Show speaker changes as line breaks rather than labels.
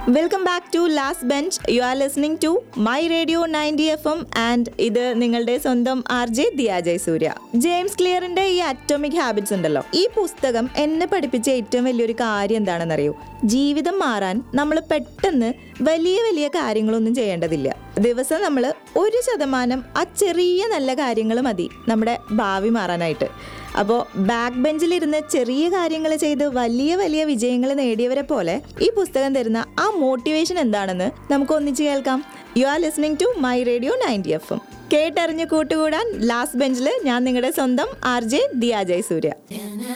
welcome back to last bench you are listening to my radio ninety F M and ഇത് നിങ്ങളുടെ സ്വന്തം R J Diyajay Surya James ക്ലിയറിന്റെ ഈ atomic habits ഉണ്ടല്ലോ ഈ പുസ്തകം എന്നെ പഠിപ്പിച്ച ഏറ്റവും വലിയൊരു കാര്യം എന്താണെന്നറിയോ ജീവിതം മാറാൻ നമ്മൾ പെട്ടെന്ന് വലിയ വലിയ കാര്യങ്ങളൊന്നും ചെയ്യേണ്ടതില്ല ദിവസം നമ്മൾ ഒരു ശതമാനം ആ ചെറിയ നല്ല കാര്യങ്ങൾ മതി നമ്മുടെ ഭാവി മാറാനായിട്ട് അപ്പോൾ ബാക്ക് ബെഞ്ചിലിരുന്ന് ചെറിയ കാര്യങ്ങൾ ചെയ്ത് വലിയ വലിയ വിജയങ്ങൾ നേടിയവരെ പോലെ ഈ പുസ്തകം തരുന്ന ആ മോട്ടിവേഷൻ എന്താണെന്ന് നമുക്ക് ഒന്നിച്ച് കേൾക്കാം you are listening to my radio ninety F M കേട്ടറിഞ്ഞ് കൂട്ടുകൂടാൻ ലാസ്റ്റ് ബെഞ്ചിൽ ഞാൻ നിങ്ങളുടെ സ്വന്തം ആർ ജെ ദിയാജയ് സൂര്യ